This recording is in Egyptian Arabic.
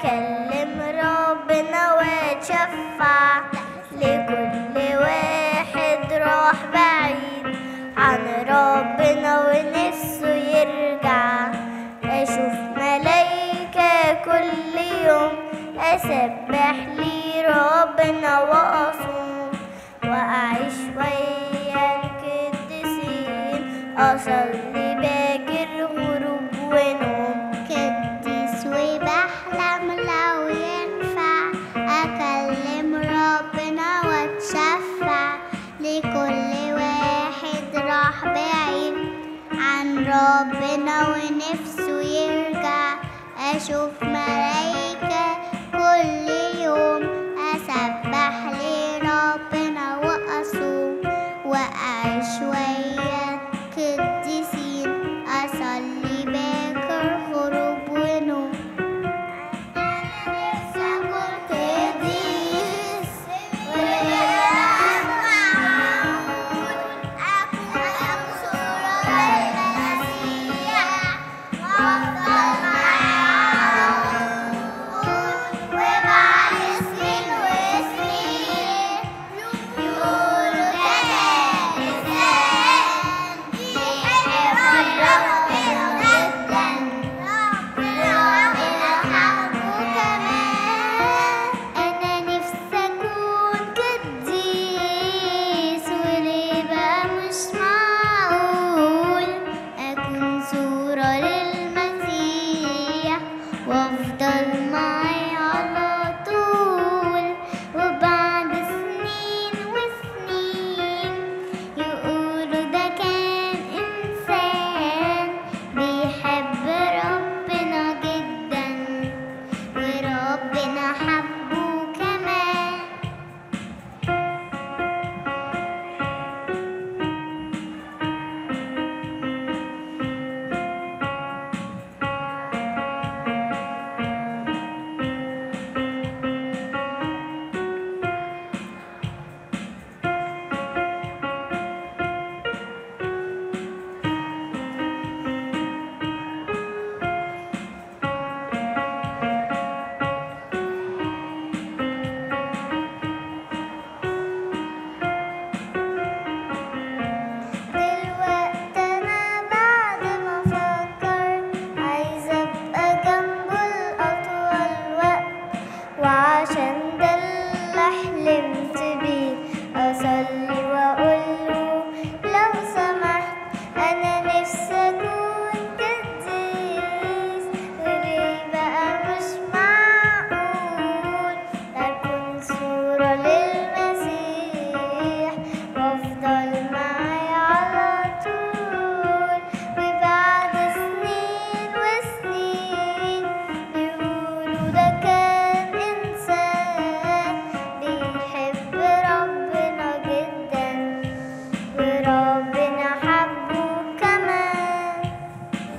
أكلم ربنا وأتشفع لكل واحد راح بعيد عن ربنا ونفسه يرجع أشوف ملايكة كل يوم أسبح لي ربنا وأصوم وأعيش ويا القديسين أصلي باكر غروب ونوم قديس وبحلم لو ينفع أكلم ربنا واتشفع لكل واحد راح بعيد عن ربنا ونفسه يرجع أشوف ملايكة كل يوم أسبح لربنا وأصوم وأعيش ويا القديسين أصلي باكر غروب ونوم أنا نفسي أكون قديس وليه بقى مش معقول أكون صورة للمسيح وأفضل معاه